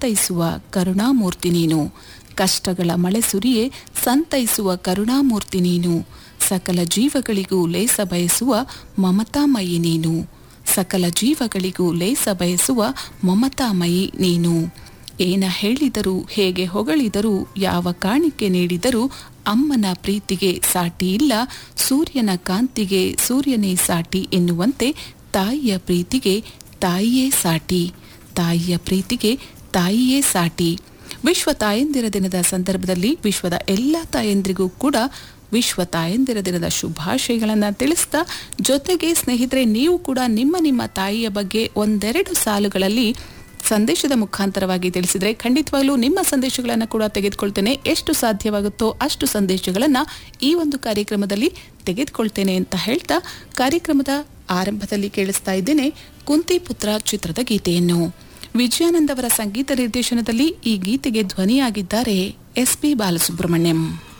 ಸಂತೈಸುವ ಕರುಣಾಮೂರ್ತಿ ನೀನು ಕಷ್ಟಗಳ ಮಳೆ ಸುರಿಯೇ ಸಂತೈಸುವ ಕರುಣಾಮೂರ್ತಿ ನೀನು ಸಕಲ ಜೀವಗಳಿಗೂ ಲೇಸ ಬಯಸುವ ಮಮತಾಮಯಿ ನೀನು ಸಕಲ ಜೀವಗಳಿಗೂ ಲೇಸ ಬಯಸುವ ಮಮತಾಮಯಿ ನೀನು ಏನ ಹೇಳಿದರೂ ಹೇಗೆ ಹೊಗಳಿದರೂ ಯಾವ ಕಾಣಿಕೆ ನೀಡಿದರೂ ಅಮ್ಮನ ಪ್ರೀತಿಗೆ ಸಾಟಿ ಇಲ್ಲ ಸೂರ್ಯನ ಕಾಂತಿಗೆ ಸೂರ್ಯನೇ ಸಾಟಿ ಎನ್ನುವಂತೆ ತಾಯಿಯ ಪ್ರೀತಿಗೆ ತಾಯಿಯೇ ಸಾಟಿ ತಾಯಿಯ ಪ್ರೀತಿಗೆ ತಾಯಿಯೇ ಸಾಟಿ ವಿಶ್ವ ತಾಯಂದಿರ ದಿನದ ಸಂದರ್ಭದಲ್ಲಿ ವಿಶ್ವದ ಎಲ್ಲ ತಾಯಂದಿರಿಗೂ ಕೂಡ ವಿಶ್ವ ತಾಯಂದಿರ ದಿನದ ಶುಭಾಶಯಗಳನ್ನು ತಿಳಿಸ್ತಾ ಜೊತೆಗೆ ಸ್ನೇಹಿತರೆ ನೀವು ಕೂಡ ನಿಮ್ಮ ನಿಮ್ಮ ತಾಯಿಯ ಬಗ್ಗೆ ಒಂದೆರಡು ಸಾಲುಗಳಲ್ಲಿ ಸಂದೇಶದ ಮುಖಾಂತರವಾಗಿ ತಿಳಿಸಿದರೆ ಖಂಡಿತವಾಗ್ಲೂ ನಿಮ್ಮ ಸಂದೇಶಗಳನ್ನು ಕೂಡ ತೆಗೆದುಕೊಳ್ತೇನೆ ಎಷ್ಟು ಸಾಧ್ಯವಾಗುತ್ತೋ ಅಷ್ಟು ಸಂದೇಶಗಳನ್ನು ಈ ಒಂದು ಕಾರ್ಯಕ್ರಮದಲ್ಲಿ ತೆಗೆದುಕೊಳ್ತೇನೆ ಅಂತ ಹೇಳ್ತಾ ಕಾರ್ಯಕ್ರಮದ ಆರಂಭದಲ್ಲಿ ಕೇಳಿಸ್ತಾ ಇದ್ದೇನೆ ಕುಂತಿಪುತ್ರ ಚಿತ್ರದ ಗೀತೆಯನ್ನು ವಿಜಯಾನಂದ್ ಅವರ ಸಂಗೀತ ನಿರ್ದೇಶನದಲ್ಲಿ ಈ ಗೀತೆಗೆ ಧ್ವನಿಯಾಗಿದ್ದಾರೆ ಎಸ್ ಪಿ ಬಾಲಸುಬ್ರಹ್ಮಣ್ಯಂ